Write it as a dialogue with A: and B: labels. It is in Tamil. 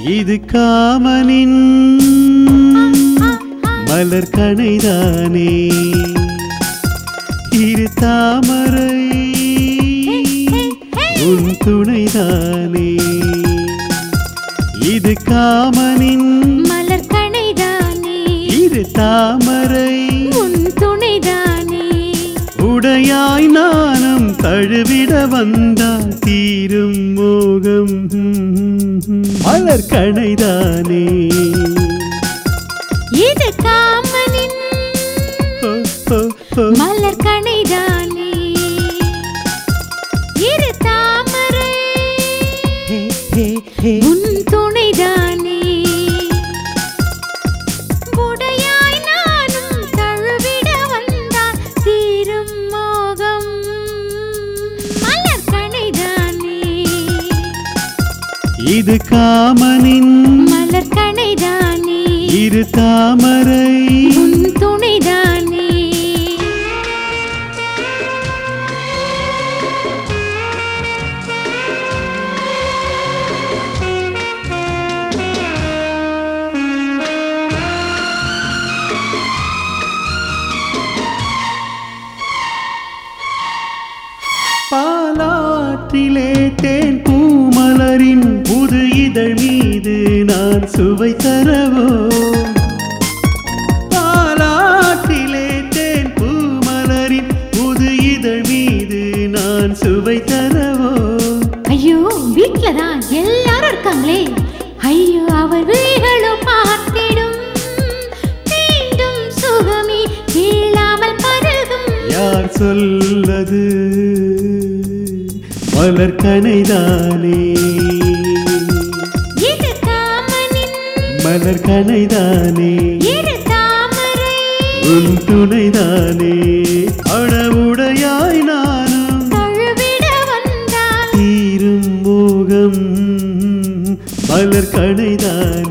A: இது காமனின் மலர் கணைதானே இரு தாமரை உன் துணைதானே இது காமனின்
B: மலர் கணைதானே
A: இரு தாமரை
B: உன் துணைதானே
A: உடையாய் நானும் தழுவிட வந்தால் தீரும் மோகம் மலர் கணைதானே
B: இது காமனின்
A: ஓ, ஓ, ஓ.
B: மலர் கணைதானே இரு தாமரை
A: ஹே, ஹே, ஹே.
B: உன் துணைதானே உடையாய் நானும் தழுவிட வந்தால் தீரும் மோகம் மலர் கணைதானே
A: இது காமனின்
B: மலர் கணைதானே
A: இரு தாமரை
B: உன் துணைதானே
A: பாலாற்றிலே தேன் பூமலரின் புது இதழ் மீது நான் சுவை தரவோ பாலாற்றிலே தேன் பூமலரின் புது இதழ் மீது நான் சுவை தரவோ
B: ஐயோ வீட்ல தான் எல்லாரும் இருக்காங்களே ஐயோ அவர் விழிகளும் பார்த்திடும் மீண்டும் சுகமே கேளாமல் பருகும்
A: யார் சொல்லது மலர் கனைதானே
B: இது காமனின்
A: மலர் கனைதானே
B: இரு தாமரை
A: உன் துணைதானே அழவுடையாய் நானும்
B: தழுவிட வந்தால்
A: தீரும் மோகம் மலர் கணைதானே